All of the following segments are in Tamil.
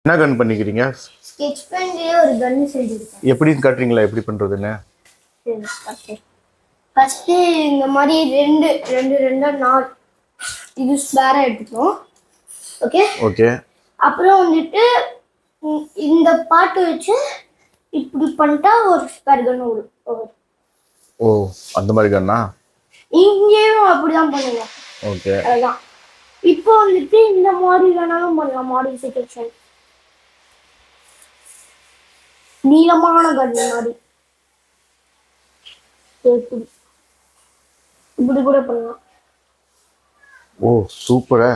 என்ன கன் பண்ணிக்கிறீங்க ஸ்கெட்ச் பென்லயே ஒரு கன்னு செஞ்சிருக்கேன் எப்படின்னு காட்டுறீங்களா எப்படி பண்றதுன்னு ஃபர்ஸ்ட் இந்த மாதிரி ரெண்டு ரெண்டு ரெண்டா நாலு இது ஸ்பேரா எடுத்துக்கணும் ஓகே ஓகே அப்புறம் வந்துட்டு ம், இந்த பாட்டு வச்சு இப்படி பண்ணிட்டா ஒரு ஸ்பேர் கன் வரும் வரும். ஓ அந்த மாதிரி கண்ணா இங்கேயும் அப்படிதான் பண்ணுங்க ஓகே அதுதான் இப்போ வந்துட்டு இந்த மாதிரி வேணாலும் பண்ணலாம் மாடிஃபிகேஷன் நீளமான கன் மாதிரி இப்படி இப்படி கூட பண்ணலாம் ஓ சூப்பரா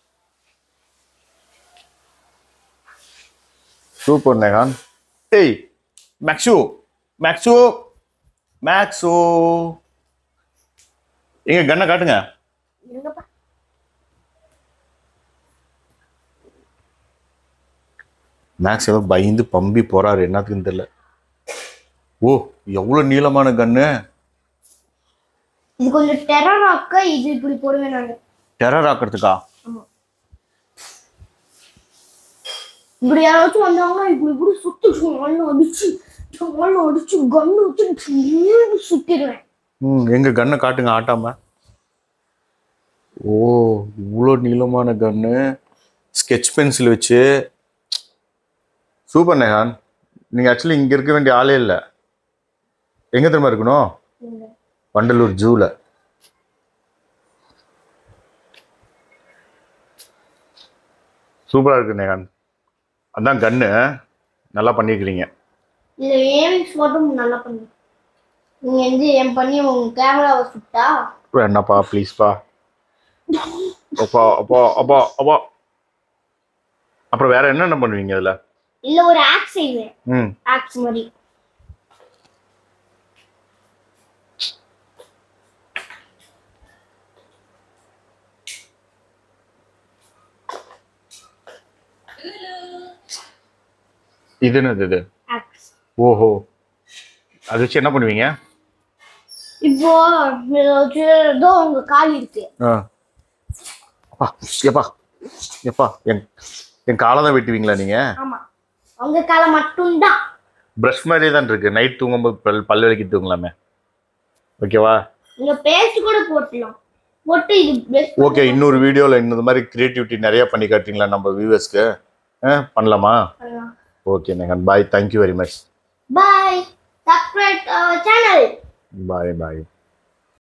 சூப்பர் நேகான் ஏய் மேக்ஸு மேக்ஸு மேக்ஸு எங்க கண்ணை காட்டுங்க எங்கப்பா மேக்ஸ் ஏதோ பயந்து பம்பி போறாரு என்னத்துக்குன்னு தெரியல ஓ எவ்வளவு நீளமான கண்ணு இது கொஞ்சம் டெரர் ஆக்க இது இப்படி போடுவேன் நாங்க டெரர் ஆக்கிறதுக்கா இப்படி யாராச்சும் வந்தாங்கன்னா இப்படி இப்படி சுத்தி மண்ணு அடிச்சு மண்ணு அடிச்சு கண்ணு வச்சு இப்படி சுத்திடுவேன் ம் எங்க கண்ணை காட்டுங்க ஆட்டாம ஓ இவ்வளோ நீளமான கன்னு ஸ்கெட்ச் பென்சில் வச்சு சூப்பர் நேஹான் நீங்கள் ஆக்சுவலி இங்கே இருக்க வேண்டிய ஆளே இல்லை எங்கே தெரியுமா இருக்கணும் இங்க. வண்டலூர் ஜூவில் சூப்பராக இருக்கு நேஹான் அதான் கன்னு நல்லா பண்ணியிருக்கிறீங்க இல்ல ஏமிக்ஸ் மட்டும் நல்லா பண்ணு நீங்க வந்து என் பண்ணி உங்க கேமராவை சுட்டா வேண்டாப்பா ப்ளீஸ்ப்பா அப்பா அப்பா அப்பா அப்பா அப்புறம் வேற என்னென்ன பண்ணுவீங்க அதில் இல்ல ஒரு ஆக்ஸ் செய்வேன் ம் ஆக்ஸ் மாதிரி இது என்னது இது ஆக்ஸ் ஓஹோ அது வச்சு என்ன பண்ணுவீங்க இப்போ ஏதாச்சும் ஏதோ உங்க கால் இருக்கு ஆ அப்பா எப்பா எப்பா என் என் காலை தான் வெட்டுவீங்களா நீங்கள் ஆமா உங்க காலை மட்டும்தான் ப்ரஷ் மாதிரியே தான் இருக்கு நைட் தூங்கும்போது பல் பல் விளக்கி தூங்கலாமே ஓகேவா நீங்க பேஸ்ட் கூட போட்டுலாம் போட்டு இது brush ஓகே இன்னொரு வீடியோவில் இந்த மாதிரி கிரியேட்டிவிட்டி நிறைய பண்ணி காட்டுறீங்களா நம்ம வியூவர்ஸ்க்கு பண்ணலாமா பண்ணலாம் ஓகே நேகன் bye thank you very much bye subscribe our channel bye bye